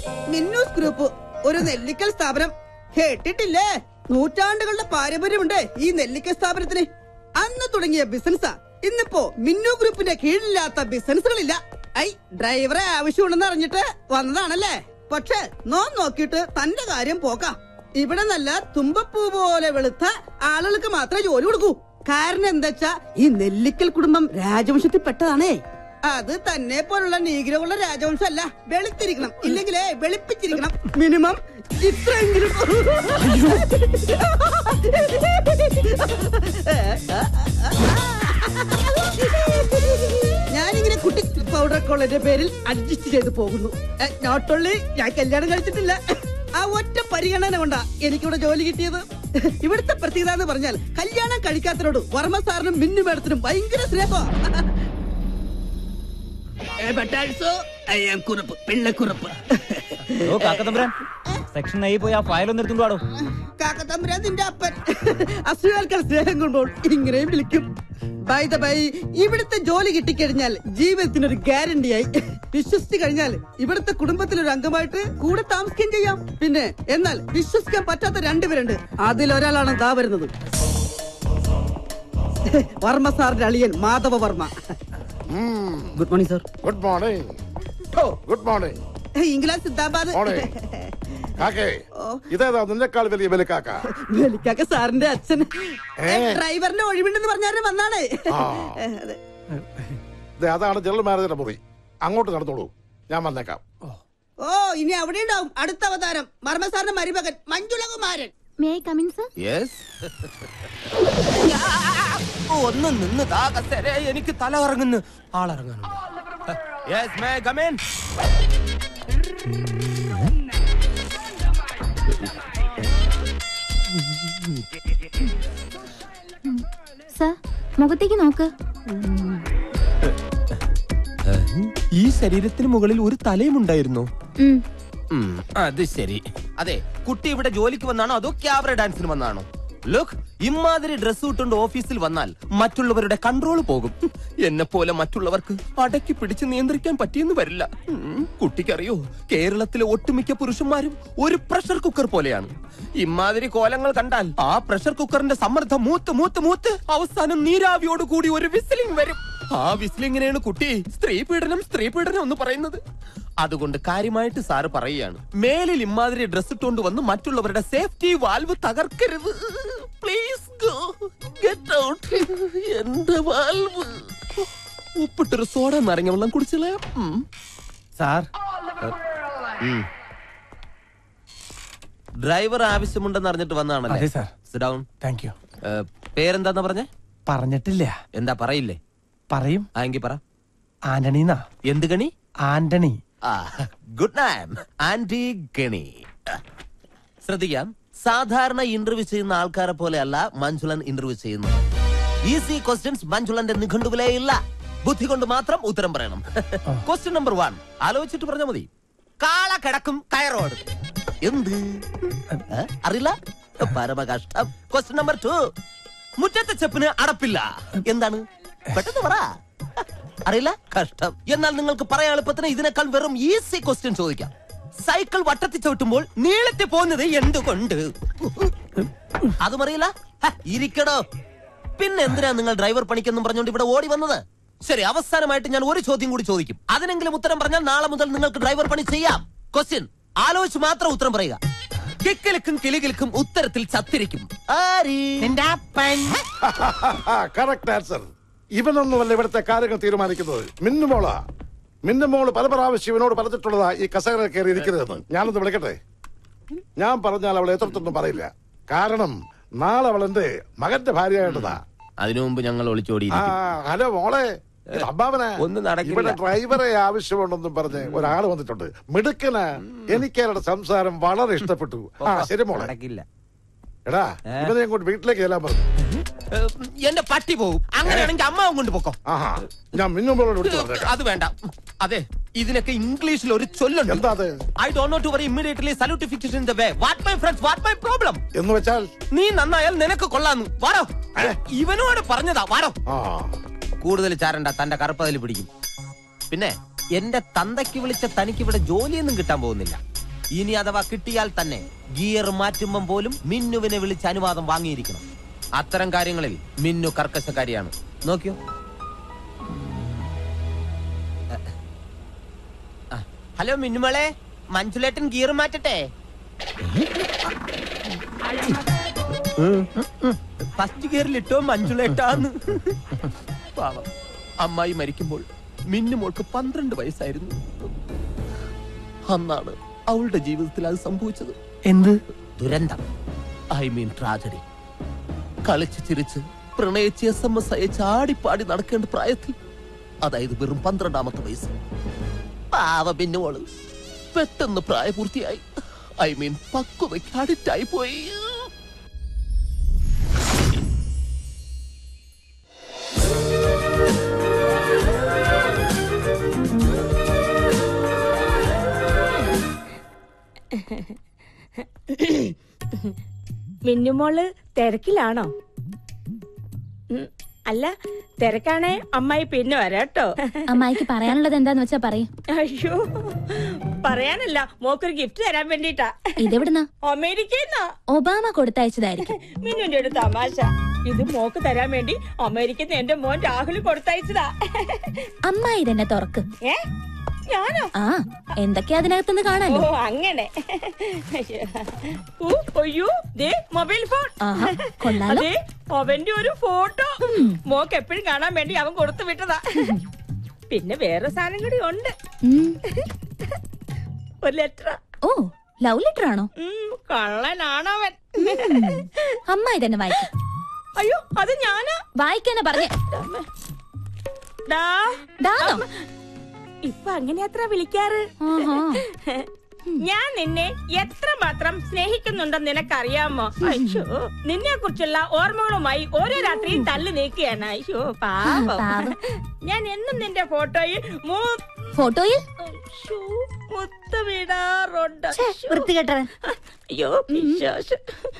മിന്നൂസ് group ഒരു നെല്ലിക്കൽ സ്ഥാപനം കേട്ടിട്ടില്ലേ നൂറ്റാണ്ടുകളുടെ പാരമ്പര്യമുണ്ട് ഈ നെല്ലിക്കൽ സ്ഥാപനത്തിന് അന്ന് തുടങ്ങിയ ബിസിനസ്സാ ഇന്നിപ്പോ മിന്നു ഗ്രൂപ്പിന്റെ കീഴിലില്ലാത്ത ബിസിനസ്സുകളില്ല ഐ ഡ്രൈവറെ ആവശ്യമുണ്ടെന്ന് അറിഞ്ഞിട്ട് വന്നതാണല്ലേ പക്ഷെ നോം നോക്കിയിട്ട് തന്റെ കാര്യം പോക്കാം ഇവിടെ നല്ല തുമ്പപ്പൂ പോലെ വെളുത്ത ആളുകൾക്ക് മാത്രമേ ജോലി കൊടുക്കൂ കാരണം എന്താ ഈ നെല്ലിക്കൽ കുടുംബം രാജവംശത്തിൽ പെട്ടതാണേ അത് തന്നെ പോലുള്ള നീഗ്രകളുടെ രാജവംശം അല്ല വെളുത്തിരിക്കണം ഇല്ലെങ്കിലേ വെളുപ്പിച്ചിരിക്കണം മിനിമം ഇത്രയെങ്കിലും ഞാനിങ്ങനെ കുട്ടി പൗഡർ കോളേജിന്റെ പേരിൽ അഡ്ജസ്റ്റ് ചെയ്ത് പോകുന്നു നോട്ട് ഓൺലി ഞാൻ കല്യാണം കഴിച്ചിട്ടില്ല ആ ഒറ്റ പരിഗണന കൊണ്ടാ എനിക്കിവിടെ ജോലി കിട്ടിയത് ഇവിടുത്തെ പ്രത്യേകത എന്ന് പറഞ്ഞാൽ കല്യാണം കഴിക്കാത്തവരോട് വർമ്മ സാറിനും മിന്നു മേഡത്തിനും ഭയങ്കര സ്നേഹമാണ് കുറുപ്പ് പിള്ളക്കുറുപ്പ് ഓ കാക്കത്തമ്പുരാൻ സെക്ഷൻ ഐ പോയി ആ ഫയൽ ഒന്ന് എടുത്തുകൊണ്ട് വാടോ കാക്കത്തമ്പുരാൻ നിന്റെ അപ്പൻ അസുഖാൽക്കാർ സ്നേഹം കൊണ്ടോൾ ഇങ്ങനെയും വിളിക്കും ബൈ ദ ബൈ ഇവിടുത്തെ ജോലി കിട്ടിക്കഴിഞ്ഞാൽ ജീവിതത്തിനൊരു ഗ്യാരണ്ടിയായി വിശ്വസിച്ചു കഴിഞ്ഞാൽ ഇവിടുത്തെ കുടുംബത്തിലൊരു അംഗമായിട്ട് കൂടെ താമസിക്കുകയും ചെയ്യാം പിന്നെ എന്നാൽ വിശ്വസിക്കാൻ പറ്റാത്ത രണ്ടുപേരുണ്ട് അതിലൊരാളാണ് ദാ വരുന്നത് വർമ്മ സാറിന്റെ അളിയൻ Madhava Varma good morning sir good morning good morning England സിദ്ധാബാദ് മോർണിംഗ് കാക്കേ ഇതേതാ നിന്നെക്കാൾ വലിയ വിലക്കാക്ക വെലിക്കാക്ക സാറിന്റെ അച്ഛൻ ഡ്രൈവറിന്റെ ഒഴിവുണ്ടെന്ന് പറഞ്ഞാലും വന്നാണേ ആ. അതെ. ദേ, അതാണ് ജനറൽ മാനേജറുടെ മുറി അങ്ങോട്ട് നടന്നോളൂ ഞാൻ വന്നേക്കാം ഓ ഇനി അവിടെ ഉണ്ടാവും അടുത്ത അവതാരം മർമ്മ സാറിന്റെ മരുമകൻ മഞ്ജുളകുമാരൻ may I come in sir yes ഒന്ന് നിന്ന് താ കസേര എനിക്ക് തല ഇറങ്ങുന്നു ആളിറങ്ങാനുണ്ട് യെസ് മേ കമിൻ സർ മുഖത്തേക്ക് നോക്ക് ഈ ശരീരത്തിന് മുകളിൽ ഒരു തലയും ഉണ്ടായിരുന്നു ഉം. അത് ശരി അതെ കുട്ടി ഇവിടെ ജോലിക്ക് വന്നാണോ അതോ ക്യാബറ ഡാൻസിന് വന്നാണോ ലുക്ക് ഇമാതിരി ഡ്രസ് ഇട്ടുകൊണ്ട് ഓഫീസിൽ വന്നാൽ മറ്റുള്ളവരുടെ കൺട്രോൾ പോകും എന്നെ പോലെ മറ്റുള്ളവർക്ക് അടക്കി പിടിച്ച് നിയന്ത്രിക്കാൻ പറ്റിയെന്ന് വരില്ല ഉം, കുട്ടിക്കറിയോ കേരളത്തിലെ ഒട്ടുമിക്ക പുരുഷന്മാരും ഒരു പ്രഷർ കുക്കർ പോലെയാണ് ഇമാതിരി കോലങ്ങൾ കണ്ടാൽ ആ പ്രഷർ കുക്കറിന്റെ സമ്മർദ്ദം മൂത്ത് മൂത്ത് മൂത്ത് അവസാനം നീരാവിയോട് കൂടി ഒരു വിസിലിംഗ് വരും ആ വിസിലിങ്ങിനെയാണ് കുട്ടി സ്ത്രീ പീഡനം സ്ത്രീ പീഡനം എന്ന് പറയുന്നത് അതുകൊണ്ട് കാര്യമായിട്ട് സാറ് പറയുകയാണ് മേലിൽ ഇമാതിരി ഡ്രസ് ഇട്ടുകൊണ്ട് വന്ന് മറ്റുള്ളവരുടെ സേഫ്റ്റി വാൽവ് തകർക്കരുത് പ്ലീസ് ഗോ ഗെറ്റ് ഔട്ട് എന്റെ വാൽവ് ഉപ്പിട്ടൊരു സോഡ നിറഞ്ഞ വെള്ളം കുടിച്ചില്ലേ സാർ ഡ്രൈവർ ആവശ്യമുണ്ടെന്ന് അറിഞ്ഞിട്ട് വന്നതാണല്ലേ അതെ, സാർ. ഡൗൺ താങ്ക് യു പേരെന്താന്ന് പറഞ്ഞേ പറഞ്ഞിട്ടില്ല എന്താ പറയില്ലേ പറയും ആ എങ്കി പറ ആന്റണീന്നാ എന്ത് ഗണി ആന്റണി ആ ഗുഡ് നൈം ആന്റി ഗണി ശ്രദ്ധിക്കാം സാധാരണ ഇന്റർവ്യൂ ചെയ്യുന്ന ആൾക്കാരെ പോലെയല്ല മഞ്ജുളൻ ഇന്റർവ്യൂ ചെയ്യുന്നത് ഈസി ക്വസ്റ്റ്യൻസ് മഞ്ജുളന്റെ നിഘണ്ടുവിലേ ഇല്ല ബുദ്ധി കൊണ്ട് മാത്രം ഉത്തരം പറയണം ക്വസ്റ്റ്യൻ നമ്പർ വൺ ആലോചിച്ചിട്ട് പറഞ്ഞാൽ മതി കാള കിടക്കും കയറോട് എന്ത് ഏ? അറിയില്ല പരമകഷ്ടം ക്വസ്റ്റ്യൻ നമ്പർ ടു മുറ്റത്തെ ചെപ്പിന് അടപ്പില്ല എന്താണ് പെട്ടെന്ന് പറ അറിയില്ല കഷ്ടം എന്നാൽ നിങ്ങൾക്ക് പറയാൻ എളുപ്പത്തിന് ഇതിനേക്കാൾ വെറും ഈസി ക്വസ്റ്റ്യൻ ചോദിക്കാം സൈക്കിൾ വട്ടത്തിൽ ചവിട്ടുമ്പോൾ നീളത്തിൽ പോകുന്നത് എന്തുകൊണ്ട് അതും അറിയില്ല ഹ, ഇരിക്കടോ പിന്നെ എന്തിനാ നിങ്ങൾ ഡ്രൈവർ പണിക്കെന്നും പറഞ്ഞുകൊണ്ട് ഇവിടെ ഓടി വന്നത് ശരി അവസാനമായിട്ട് ഞാൻ ഒരു ചോദ്യം കൂടി ചോദിക്കും അതിനെങ്കിലും ഉത്തരം പറഞ്ഞാൽ നാളെ മുതൽ നിങ്ങൾക്ക് ഡ്രൈവർ പണി ചെയ്യാം ക്വസ്റ്റ്യൻ ആലോചിച്ച് മാത്രം ഉത്തരം പറയുക കിക്കിലിക്കും കിളികിലിക്കും ഉത്തരത്തിൽ ചത്തിരിക്കും ആരി കറക്റ്റ് ആൻസർ ഇവനൊന്നുമല്ല ഇവിടുത്തെ കാര്യങ്ങൾ തീരുമാനിക്കുന്നത് മിന്നുമോളാ മിന്നുമോള് പല പ്രാവശ്യം ഇവനോട് പറഞ്ഞിട്ടുള്ളതാ ഈ കസേര കയറി ഇരിക്കരുതെന്ന് ഞാനൊന്ന് വിളിക്കട്ടെ ഞാൻ പറഞ്ഞാൽ അവൾ എത്രത്തൊന്നും പറയില്ല കാരണം നാളെ അവൾ എന്റെ മകന്റെ ഭാര്യയായിട്ടതാ അതിനു മുമ്പ് ഞങ്ങൾ ഒളിച്ചോടി ആ ഹലോ മോളെ ഇത് അമ്മാവനാ ഒന്നും നടക്കില്ല. ഇവിടെ ഡ്രൈവറെ ആവശ്യമുണ്ടെന്നും പറഞ്ഞ് ഒരാള് വന്നിട്ടുണ്ട് മിടുക്കനാ എനിക്ക് അയാളുടെ സംസാരം വളരെ ഇഷ്ടപ്പെട്ടു ആ ശരി മോളെ നടക്കില്ല എടാ ഇവനെ അങ്ങോട്ട് വീട്ടിലേക്ക് ചെല്ലാൻ പറഞ്ഞു എന്റെ പട്ടി പോവും അങ്ങനെയാണെങ്കിൽ അമ്മാവും കൊണ്ട് പോക്കോ ആഹാ ഞാൻ മിന്നുമ്പോളോട് വിളിച്ചു പറഞ്ഞേക്കാം അത് വേണ്ട അതെ ഇതിനൊക്കെ ഇംഗ്ലീഷിൽ ഒരു ചൊല്ലുണ്ട് എന്താ അത് I don't know to worry immediately salutification in the way what my friends what my problem എന്ന് വെച്ചാൽ നീ നന്നായാൽ നിനക്ക് കൊള്ളാന്നു വാടോ ഇവനോട് പറഞ്ഞതാ വാടോ ആ കൂടുതൽ ചാരണ്ട തന്റെ കറുപ്പതിൽ പിടിക്കും പിന്നെ എന്റെ തന്തയ്ക്ക് വിളിച്ച തനിക്ക് ഇവിടെ ജോലിയൊന്നും കിട്ടാൻ പോകുന്നില്ല ഇനി അഥവാ കിട്ടിയാൽ തന്നെ ഗിയർ മാറ്റുമ്പം പോലും മിന്നുവിനെ വിളിച്ച് അനുവാദം വാങ്ങിയിരിക്കണം അത്തരം കാര്യങ്ങളിൽ മിന്നു കർക്കശക്കാരിയാണ് നോക്കിയോ ആ, ഹലോ മിന്നുമോളെ മഞ്ജുലേട്ടൻ ഗിയർ മാറ്റട്ടെ ഫസ്റ്റ് ഗിയറിലിട്ടോ മഞ്ജുലേട്ടാന്ന് പാവം അമ്മായി മരിക്കുമ്പോൾ മിന്നുമോൾക്ക് പന്ത്രണ്ട് വയസ്സായിരുന്നു അന്നാണ് അവളുടെ ജീവിതത്തിൽ അത് സംഭവിച്ചത് എന്ത് ദുരന്തം ഐ മീൻ ട്രാജഡി കളിച്ച് ചിരിച്ച് പ്രണയിച്ച് എസ് എം എസ് അയച്ച് ആടിപ്പാടി നടക്കേണ്ട പ്രായത്തിൽ അതായത് വെറും പന്ത്രണ്ടാമത്തെ വയസ്സ് പാവ പിന്നോള് പെട്ടെന്ന് പ്രായപൂർത്തിയായി ഐ മീൻ പക്വതയ്ക്ക് അഡിക്റ്റായി പോയി മിന്നുമോള് തിരക്കിലാണോ ഉം, അല്ല തിരക്കാണേ അമ്മായി പിന്നെ വരാട്ടോ അമ്മായിക്ക് പറയാനുള്ളത് എന്താന്ന് വെച്ചാ പറയും അയ്യോ പറയാനല്ല മോക്കൊരു ഗിഫ്റ്റ് തരാൻ വേണ്ടിട്ടാ ഇതെവിടുന്നാ അമേരിക്കന്നാ ഒബാമ കൊടുത്തയച്ചതായിരിക്കും മിന്നുന്റെ ഒരു തമാശ ഇത് മോക്ക് തരാൻ വേണ്ടി അമേരിക്കന്ന് എന്റെ മോൻ രാഹുൽ കൊടുത്തയച്ചതാ അമ്മായി തന്നെ തുറക്ക് ഏ ഞാനോ ആ എന്തൊക്കെയാ അതിനകത്തുനിന്ന് ഓ കാണാലോ അങ്ങനെ ഊ, അയ്യോ ദേ മൊബൈൽ ഫോൺ ആഹാ, കൊള്ളാലോ. അതെ അവന്റെ ഒരു ഫോട്ടോ മോക്ക് എപ്പോഴും കാണാൻ വേണ്ടി അവൻ കൊടുത്തു വിട്ടതാ പിന്നെ വേറെ സാധനം കൂടി ഉണ്ട് ഉം. ഒരു ലെറ്റർ ഓ ലവ് ലെറ്റർ ആണോ കള്ളനാണവൻ അമ്മായി തന്നെ വായിക്കും അയ്യോ അത് ഞാനാ വായിക്കാനാ പറഞ്ഞേ ഡാ ദാന്നോ ഇപ്പൊ അങ്ങനെ അത്ര വിളിക്കാറ് ആഹാ. ഞാൻ നിന്നെ എത്രമാത്രം സ്നേഹിക്കുന്നുണ്ടെന്ന് നിനക്കറിയാമോ അയ്യോ നിന്നെ കുറിച്ചുള്ള ഓർമ്മകളുമായി ഓരോ രാത്രിയും തള്ളി നീക്കുകയാണ് അയ്യോ പാവം പാവം. ഞാൻ എന്നും നിന്റെ ഫോട്ടോയിൽ മൂ- ഫോട്ടോയിൽ അയ്യോ, മുത്തമിടാറുണ്ട് വൃത്തികെട്ടവൻ അയ്യോ പിശാച്.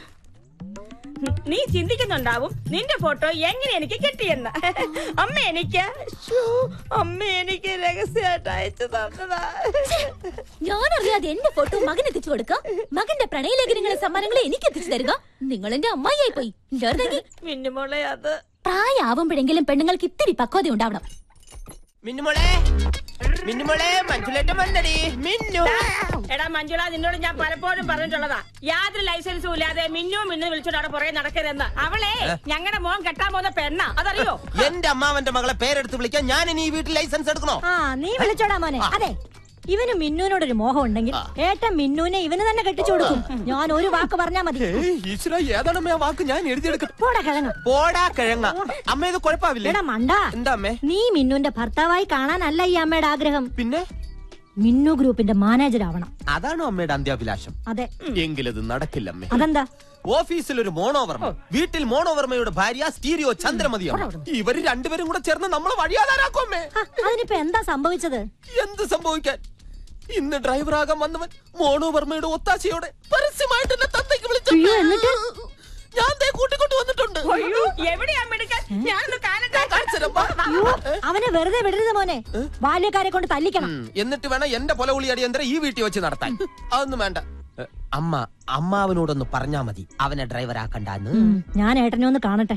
നീ ചിന്തിക്കുന്നുണ്ടാവും നിന്റെ ഫോട്ടോ എങ്ങനെ എനിക്ക് കിട്ടിയെന്ന് അമ്മ എനിക്ക് ശ്ശോ, അമ്മ എനിക്ക് രഹസ്യമായിട്ട് അയച്ചു തന്നതാ ഞാൻ അറിയാതെ എന്റെ ഫോട്ടോ മകൻ എത്തിച്ചു കൊടുക്കാം മകന്റെ പ്രണയലേഖനങ്ങളെ സമ്മാനങ്ങളെ എനിക്ക് എത്തിച്ചു തരിക നിങ്ങൾ എന്റെ അമ്മായിയായി പോയി ചെറുതെങ്കിൽ മിന്നുമോളെ അത് പ്രായമാവുമ്പോഴെങ്കിലും പെണ്ണുങ്ങൾക്ക് ഇത്തിരി പക്വത ഉണ്ടാവണം മിന്നുമോളെ മിന്നുമോളെ മഞ്ജുലേട്ടൻ വന്നടി മിന്നു എടാ മഞ്ജുള നിന്നോട് ഞാൻ പലപ്പോഴും പറഞ്ഞിട്ടുള്ളതാ യാതൊരു ലൈസൻസും ഇല്ലാതെ മിന്നു മിന്നു വിളിച്ചോണ്ട് അവിടെ പുറകെ നടക്കരുതെന്ന് അവളെ ഞങ്ങളുടെ മോൻ കെട്ടാൻ പോകുന്ന പെണ്ണ അതറിയോ എന്റെ അമ്മാവന്റെ മകളെ പേരെടുത്ത് വിളിക്കാൻ ഞാൻ ഇനി ഈ വീട്ടിൽ ലൈസൻസ് എടുക്കണോ ആ നീ വിളിച്ചോടാ മോനെ അതെ ഇവന് മിന്നുവിനോടൊരു മോഹം ഉണ്ടെങ്കിൽ ഏട്ടൻ മിന്നുവിനെ ഇവന് തന്നെ കെട്ടിച്ചു കൊടുക്കും ഞാൻ ഒരു വാക്ക് പറഞ്ഞാ മതി ഈശ്വര ഏതാണ് ആ വാക്ക് ഞാൻ എഴുതിയെടുക്കട്ടെ പോടാ കിഴങ്ങ പോടാ കിഴങ്ങ അമ്മ ഇത് കുഴപ്പാവില്ലേ എടാ മണ്ട എന്താ അമ്മേ നീ മിന്നുവിന്റെ ഭർത്താവായി കാണാനല്ല ഈ അമ്മയുടെ ആഗ്രഹം പിന്നെ മിന്നു ഗ്രൂപ്പിന്റെ മാനേജർ ആവണം അതാണോ അമ്മയുടെ അന്ത്യാഭിലാഷം അതെ എങ്കിലത് നടക്കില്ല അമ്മേ അതെന്താ ഓഫീസിൽ ഒരു മോണോവർമ്മ വീട്ടിൽ മോണോവർമ്മയുടെ ഭാര്യ സ്റ്റീരിയോ ചന്ദ്രമതിയാണ് ഇവര് രണ്ടുപേരും കൂടെ ചേർന്ന് നമ്മളെ വഴിയാതാരാക്കും അമ്മേ ഹ, അതിനിപ്പോ എന്താ സംഭവിച്ചത് എന്ത് സംഭവിക്കാൻ ഇന്ന് ഡ്രൈവറാകാൻ വന്നവൻ മോണോവർമ്മയുടെ ഒത്താശയോടെ പരസ്യമായിട്ട് എന്നെ തന്തയ്ക്ക് വിളിച്ചു അയ്യോ, എന്നിട്ട്? ഞാൻ ദേ കൂട്ടിക്കൊണ്ട് വന്നിട്ടുണ്ട് അയ്യോ എവിടെയാ മെടുക്കാൻ ഞാനൊന്ന് കാണട്ടെ കാണിച്ചുതരാം, വാ. അയ്യോ അവനെ വെറുതെ വിടരുത് മോനെ ബാല്യക്കാരെ കൊണ്ട് തല്ലിക്കണം ഉം, എന്നിട്ട് വേണം എന്റെ പൊലവുളി അടിയന്തരം ഈ വീട്ടിൽ വെച്ച് നടത്താൻ അതൊന്നും വേണ്ട എ, അമ്മ അമ്മാവനോടൊന്ന് പറഞ്ഞാ മതി അവനെ ഡ്രൈവറാക്കണ്ടെന്ന് ഉം, ഞാൻ ഏട്ടനെ ഒന്ന് കാണട്ടെ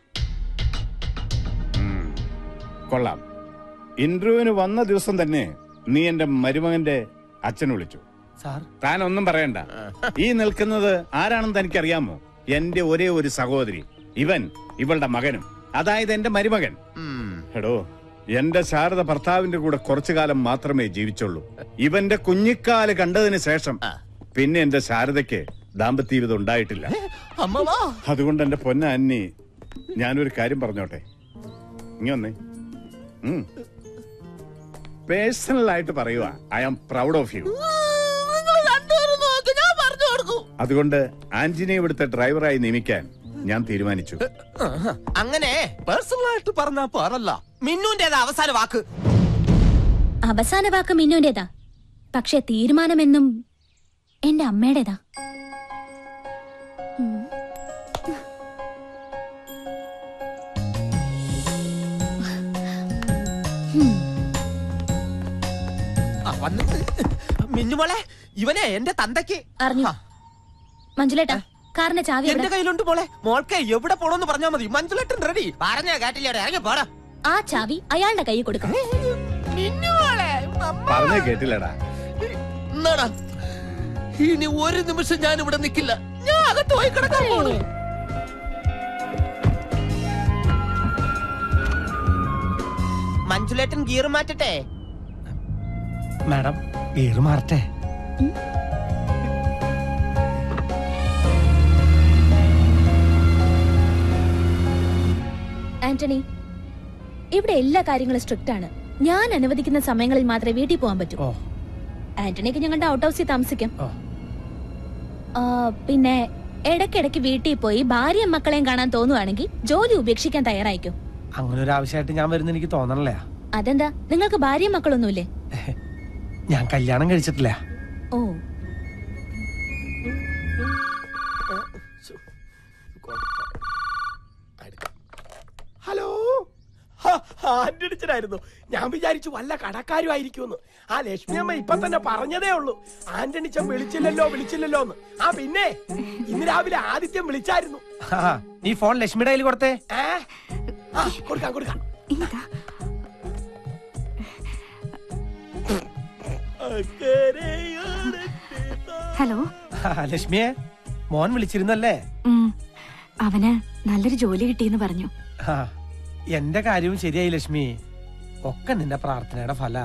കൊള്ളാം ഇന്റർവ്യൂവിന് വന്ന ദിവസം തന്നെ നീ എന്റെ മരുമകന്റെ അച്ഛനെ വിളിച്ചു സാർ താൻ ഒന്നും പറയണ്ട ഈ നിൽക്കുന്നത് ആരാണെന്ന് തനിക്കറിയാമോ എന്റെ ഒരേ ഒരു സഹോദരി ഇവൻ ഇവളുടെ മകനും അതായത് എന്റെ മരുമകൻ എടോ എന്റെ ശാരദ ഭർത്താവിന്റെ കൂടെ കുറച്ചു കാലം മാത്രമേ ജീവിച്ചുള്ളൂ ഇവന്റെ കുഞ്ഞിക്കാല് കണ്ടതിന് ശേഷം പിന്നെ എന്റെ ശാരദയ്ക്ക് ദാമ്പത്യ ജീവിതം ഉണ്ടായിട്ടില്ല അമ്മ വാ അതുകൊണ്ട് എന്റെ പൊന്ന അന്നി ഞാനൊരു കാര്യം പറഞ്ഞോട്ടെ ഇനി വന്നേ പേഴ്സണൽ ആയിട്ട് പറയുക I am proud of you നിങ്ങൾ രണ്ടുപേരും നോക്ക് ഞാൻ പറഞ്ഞു കൊടുക്കും അതുകൊണ്ട് ആന്റിനെ ഇവിടുത്തെ ഡ്രൈവറായി നിയമിക്കാൻ ഞാൻ തീരുമാനിച്ചു അങ്ങനെ പേഴ്സണൽ ആയിട്ട് പറഞ്ഞാ പാറല്ല മിന്നുന്റേത് അവസാന വാക്ക് അവസാന വാക്ക് മിന്നുന്റേതാ പക്ഷെ തീരുമാനമെന്നും എന്റെ അമ്മയുടേതാ ആ, വന്നിട്ട് മിന്നുമോളെ ഇവനെ എന്റെ തന്തയ്ക്ക് അറിഞ്ഞു മഞ്ജുലേട്ടാ കാറിന്റെ ചാവി എന്റെ എവിടെ? കയ്യിലുണ്ട് മോളെ മോൾക്ക് എവിടെ പോണോന്ന് പറഞ്ഞാ മതി മഞ്ജുലട്ടൻ റെഡി പറഞ്ഞ കാട്ടില്ലേ ഇറങ്ങി പോടാ ആ ചാവി അയാളുടെ കയ്യിൽ കൊടുക്കാം പറഞ്ഞേ കേട്ടില്ലടാ എന്നാടാ ഇനി ഒരു നിമിഷം ഞാൻ ഇവിടെ നിൽക്കില്ല ഞാൻ അകത്ത് പോയി കിടക്കാൻ പോണു മഞ്ജുലേട്ടൻ ഗിയർ മാറ്റട്ടെ മാഡം ഗീറ് മാറട്ടെ ആന്റണി ഇവിടെ എല്ലാ കാര്യങ്ങളും സ്ട്രിക്റ്റ് ആണ് ഞാൻ അനുവദിക്കുന്ന സമയങ്ങളിൽ മാത്രമേ വീട്ടിൽ പോകാൻ പറ്റൂ ഓ ആന്റണിക്ക് ഞങ്ങളുടെ ഔട്ട് ഹൗസിൽ താമസിക്കാം ഓ ആ, പിന്നെ ഇടയ്ക്കിടയ്ക്ക് വീട്ടിൽ പോയി ഭാര്യയും മക്കളെയും കാണാൻ തോന്നുവാണെങ്കിൽ ജോലി ഉപേക്ഷിക്കാൻ തയ്യാറായിക്കും അങ്ങനെ ഒരു ആവശ്യമായിട്ട് ഞാൻ വരുന്ന എനിക്ക് തോന്നണല്ലേ അതെന്താ നിങ്ങൾക്ക് ഭാര്യയും മക്കളൊന്നുമില്ലേ ഞാൻ കല്യാണം കഴിച്ചിട്ടില്ല ഓ ഹലോ ആന്റണിച്ചനായിരുന്നു ഞാൻ വിചാരിച്ചു വല്ല കടക്കാരും ആയിരിക്കുമെന്ന് ആ ലക്ഷ്മി അമ്മ ഇപ്പൊ തന്നെ പറഞ്ഞതേ ഉള്ളൂ ആന്റണിച്ചൻ വിളിച്ചില്ലല്ലോ വിളിച്ചില്ലല്ലോ എന്ന് ആ പിന്നെ ഇന്ന് രാവിലെ ആദിത്യം വിളിച്ചായിരുന്നു ആ, നീ ഫോൺ ലക്ഷ്മിയുടെ കയ്യിൽ കൊടുത്തേ ഏ ആ കൊടുക്കാം കൊടുക്കാം ഹലോ ആ, ലക്ഷ്മിയെ മോൻ വിളിച്ചിരുന്നല്ലേ ഉം, അവന് നല്ലൊരു ജോലി കിട്ടിയെന്ന് പറഞ്ഞു ആ, എന്റെ കാര്യവും ശരിയായി ലക്ഷ്മി ഒക്കെ നിന്റെ പ്രാർത്ഥനയുടെ ഫല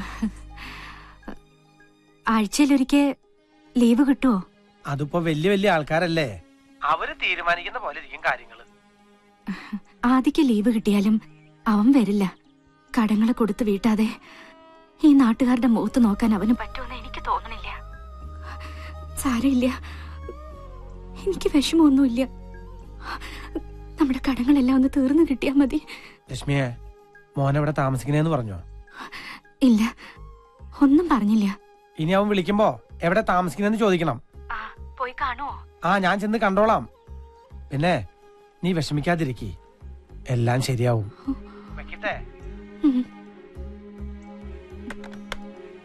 ആഴ്ചയിലൊരിക്കൽ ലീവ് കിട്ടുമോ അതിപ്പോ വലിയ വലിയ ആൾക്കാരല്ലേ അവര് തീരുമാനിക്കുന്ന പോലെ ഇരിക്കും കാര്യങ്ങള് ആദിക്ക് ലീവ് കിട്ടിയാലും അവൻ വരില്ല കടങ്ങളെ കൊടുത്ത് വീട്ടാതെ ഈ നാട്ടുകാരുടെ മുഖത്ത് നോക്കാൻ അവന് പറ്റുമെന്ന് എനിക്ക് തോന്നണില്ല സാരമില്ല എനിക്ക് വിഷമമൊന്നുമില്ല നമ്മുടെ കടങ്ങളെല്ലാം ഒന്ന് തീർന്നു കിട്ടിയാ മതി ലക്ഷ്മിയെ മോൻ എവിടെ താമസിക്കണേന്ന് പറഞ്ഞോ ഇല്ല ഒന്നും പറഞ്ഞില്ല ഇനി അവൻ വിളിക്കുമ്പോ എവിടെ താമസിക്കണെന്ന് ചോദിക്കണം പോയി കാണുമോ ആ ഞാൻ ചെന്ന് കണ്ടോളാം പിന്നെ നീ വിഷമിക്കാതിരിക്കേ എല്ലാം ശരിയാവും വെക്കട്ടെ ഉം.